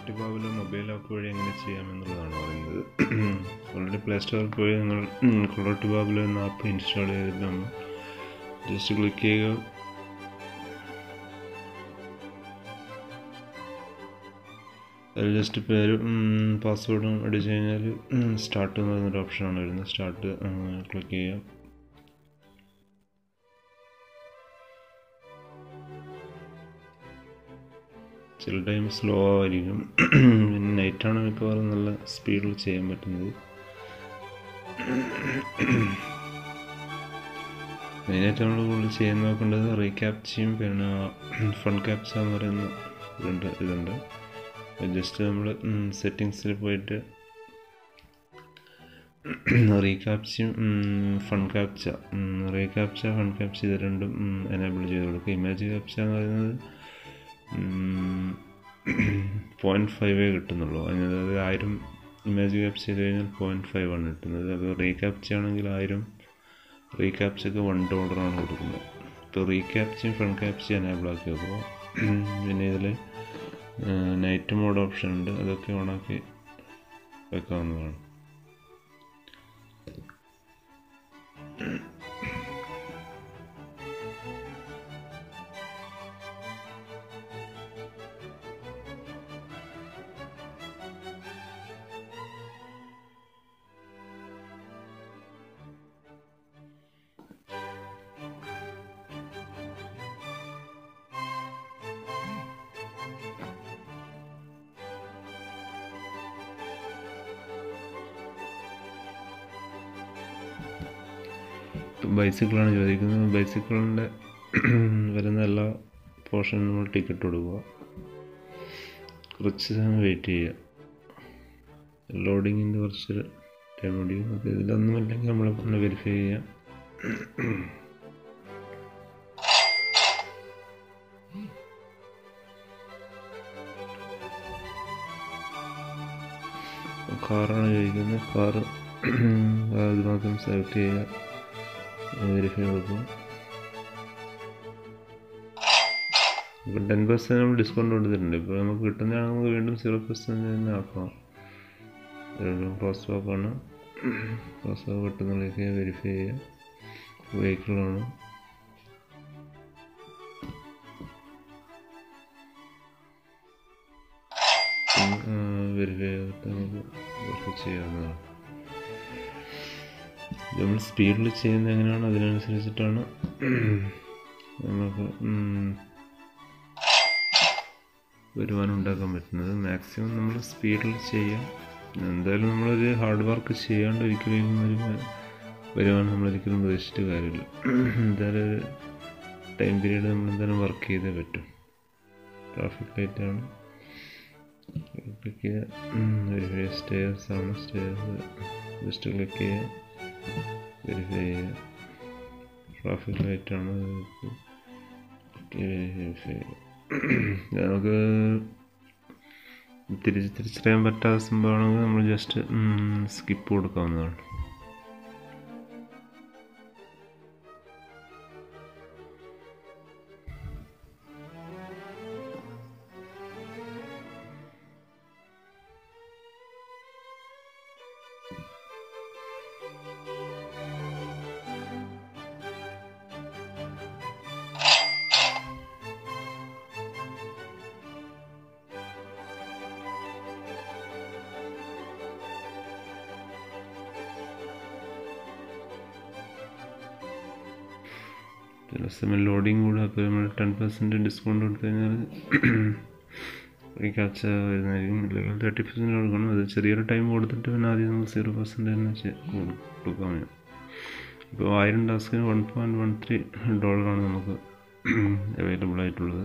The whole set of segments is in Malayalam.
കൊളോട്ടിബാബിൽ മൊബൈൽ ആപ്പ് വഴി എങ്ങനെ ചെയ്യാമെന്നുള്ളതാണ് പറയുന്നത് ഓൾറെഡി പ്ലേ സ്റ്റോറിൽ പോയി നിങ്ങൾ കൊളോട്ടിബാബിൽ എന്ന ആപ്പ് ഇൻസ്റ്റാൾ ചെയ്തിട്ട് നമ്മൾ ജസ്റ്റ് ക്ലിക്ക് ചെയ്യുക അതിൽ ജസ്റ്റ് പേരും പാസ്വേഡും അടിച്ചു കഴിഞ്ഞാൽ സ്റ്റാർട്ട് എന്ന് പറയുന്നൊരു ഓപ്ഷനാണ് വരുന്നത് സ്റ്റാർട്ട് ക്ലിക്ക് ചെയ്യാം ചില ടൈം സ്ലോ ആയിരിക്കും പിന്നെ നൈറ്റാണ് മിക്കവാറും നല്ല സ്പീഡിൽ ചെയ്യാൻ പറ്റുന്നത് മെയിനായിട്ട് നമ്മൾ കൂടുതൽ ചെയ്യാൻ നോക്കേണ്ടത് റീക്യാപ്ചയും പിന്നെ ഫൺ ക്യാപ്ച എന്ന് പറയുന്ന ഇതുണ്ട് ഇതുണ്ട് ജസ്റ്റ് നമ്മൾ സെറ്റിങ്സിൽ പോയിട്ട് റീക്യാപ്ചയും fun captcha recaptcha fun captcha ഇത് രണ്ടും എനേബിൾ ചെയ്ത് കൊടുക്കുക ഇമേജ് ക്യാപ്ച എന്ന് പറയുന്നത് പോയിൻറ്റ് ഫൈവേ കിട്ടുന്നുള്ളൂ അതായത് ആയിരം ഇമേജ് ക്യാപ്ച ചെയ്ത് കഴിഞ്ഞാൽ പോയിൻറ്റ് ഫൈവ് ആണ് കിട്ടുന്നത് അപ്പോൾ റീക്യാപ്ച ആണെങ്കിൽ ആയിരം റീക്യാപ്ചക്ക് വൺ ഡോളറാണ് കൊടുക്കുന്നത് ഇപ്പോൾ റീക്യാപ്ചയും ഫൺ ക്യാപ്ചയും എനേബിൾ ആക്കി വെക്കുക പിന്നെ ഇതിൽ നൈറ്റ് മോഡ് ഓപ്ഷൻ ഉണ്ട് അതൊക്കെ ഓണാക്കി വെക്കാവുന്നതാണ് ബൈസിക്കിളാണ് ചോദിക്കുന്നത് ബൈസിക്കിളിൻ്റെ വരുന്ന എല്ലാ പോർഷനും നമ്മൾ ടിക്കറ്റ് കൊടുക്കുക കുറച്ച് സമയം വെയിറ്റ് ചെയ്യുക ലോഡിങ്ങിൻ്റെ കുറച്ച് ടൈം പിടിക്കും അപ്പോൾ ഇതിലൊന്നുമില്ലെങ്കിൽ നമ്മൾ ഒന്ന് വെരിഫൈ ചെയ്യാം കാറാണ് ചോദിക്കുന്നത് കാറ് അത് മാത്രം സെലക്ട് ചെയ്യുക വെരിഫൈ കൊടുക്കും ഇപ്പോൾ ടെൻ പെർസെൻറ്റ് നമ്മൾ ഡിസ്കൗണ്ട് കൊടുത്തിട്ടുണ്ട് ഇപ്പോൾ നമുക്ക് കിട്ടുന്നതാണെങ്കിൽ നമുക്ക് വീണ്ടും സീറോ പെർസെൻറ്റ് തന്നെ ആക്കാം ക്രോസ് വാക്കാണ് ക്രോസ് വാക്ക് കിട്ടുന്നതിലേക്ക് വെരിഫൈ ചെയ്യുക വെഹിക്കിളാണ് വെരിഫൈ ചെയ്തിട്ട് നമുക്ക് വർക്ക് ചെയ്യാവുന്നതാണ് നമ്മൾ സ്പീഡിൽ ചെയ്യുന്നത് എങ്ങനെയാണോ അതിനനുസരിച്ചിട്ടാണ് നമുക്ക് വരുമാനം ഉണ്ടാക്കാൻ പറ്റുന്നത് മാക്സിമം നമ്മൾ സ്പീഡിൽ ചെയ്യാം എന്തായാലും നമ്മളൊരു ഹാർഡ് വർക്ക് ചെയ്യാണ്ട് ഒരിക്കലും ഒരു വരുമാനം നമ്മളൊരിക്കലും പ്രതീക്ഷിച്ചിട്ട് കാര്യമില്ല എന്തായാലും ഒരു ടൈം പീരീഡ് നമ്മൾ എന്തായാലും വർക്ക് ചെയ്തേ പറ്റും ട്രാഫിക് ലൈറ്റാണ് ക്ലിക്ക് ചെയ്യുക വെരിഫൈ സ്റ്റേഴ്സ് ആണ് സ്റ്റേഴ്സ് ജസ്റ്റ് ക്ലിക്ക് ചെയ്യുക വെരിഫൈ ചെയ്യുക ട്രാഫിക് ലൈറ്റാണ് വെരിഫൈ നമുക്ക് തിരിച്ച് തിരിച്ചറിയാൻ പറ്റാത്ത സംഭവമാണെങ്കിൽ നമ്മൾ ജസ്റ്റ് സ്കിപ്പ് കൊടുക്കാവുന്നതാണ് ചില സമയം ലോഡിങ് കൂടെ അപ്പോൾ നമ്മൾ ടെൻ പെർസെൻറ്റ് ഡിസ്കൗണ്ട് കൊടുത്തു കഴിഞ്ഞാൽ റീക്യാപ്ച വരുന്നതായിരിക്കും അല്ലെങ്കിൽ തേർട്ടി പെർസെൻറ്റ് കൊടുക്കണം അത് ചെറിയൊരു ടൈം കൊടുത്തിട്ട് പിന്നെ ആദ്യം നമുക്ക് സീറോ പെർസെൻറ്റ് തന്നെ കൊടുക്കാൻ വേണം ഇപ്പോൾ ആയിരം ടാസ്കിന് വൺ പോയിൻറ്റ് വൺ ത്രീ ഡോളറാണ് നമുക്ക് അവൈലബിൾ ആയിട്ടുള്ളത്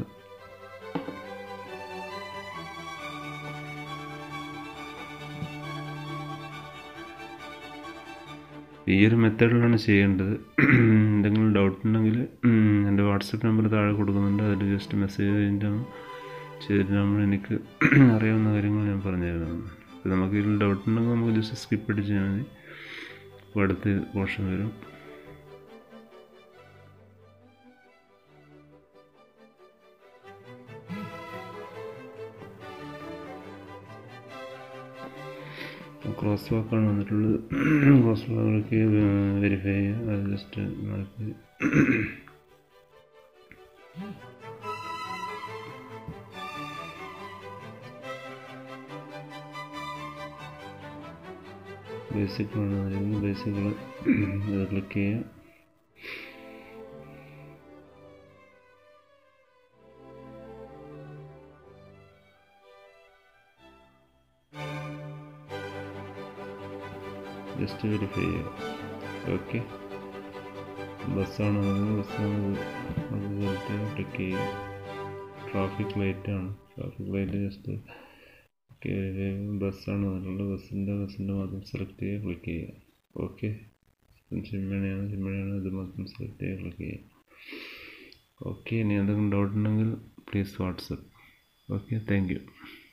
ഈ ഒരു മെത്തേഡിലാണ് ചെയ്യേണ്ടത് എന്തെങ്കിലും ഡൗട്ട് ഉണ്ടെങ്കിൽ എൻ്റെ വാട്സപ്പ് നമ്പർ താഴെ കൊടുക്കുന്നുണ്ട് അതിൽ ജസ്റ്റ് മെസ്സേജ് കഴിഞ്ഞിട്ടാണ് ചെയ്തിട്ട് നമ്മൾ എനിക്ക് അറിയാവുന്ന കാര്യങ്ങൾ ഞാൻ പറഞ്ഞു തരുന്നതാണ് അപ്പോൾ നമുക്ക് ഇതിൽ ഡൗട്ട് ഉണ്ടെങ്കിൽ നമുക്ക് ജസ്റ്റ് സ്കിപ്പ് അടിച്ചാൽ മതി അപ്പോൾ അടുത്ത പോർഷൻ വരും ക്രോസ് വാക്കാണ് വന്നിട്ടുള്ളത് ക്രോസ് വാക്ക് വെരിഫൈ ചെയ്യുക അത് ജസ്റ്റ് നമുക്ക് ബേസിക് ആണ് വരുന്നത് ബേസിക്കുകൾ അത് ക്ലിക്ക് ചെയ്യുക ജസ്റ്റ് വെരിഫൈ ചെയ്യുക ഓക്കെ ബസ്സാണ് ബസ്സാണ് അത് സെലക്ട് ചെയ്യുക ക്ലിക്ക് ചെയ്യുക ട്രാഫിക് ലൈറ്റാണ് ട്രാഫിക് ലൈറ്റ് ജസ്റ്റ് ബസ്സാണ് വന്നിട്ടുള്ളത് ബസ്സിൻ്റെ ബസ്സിൻ്റെ മാത്രം സെലക്ട് ചെയ്യുക ക്ലിക്ക് ചെയ്യുക ഓക്കെ ചിമ്മണിയാണ് ചിമ്മണിയാണ് ഇത് മാത്രം സെലക്ട് ചെയ്യുക ക്ലിക്ക് ചെയ്യുക ഓക്കെ ഇനി എന്തെങ്കിലും ഡൗട്ട് ഉണ്ടെങ്കിൽ please WhatsApp okay thank U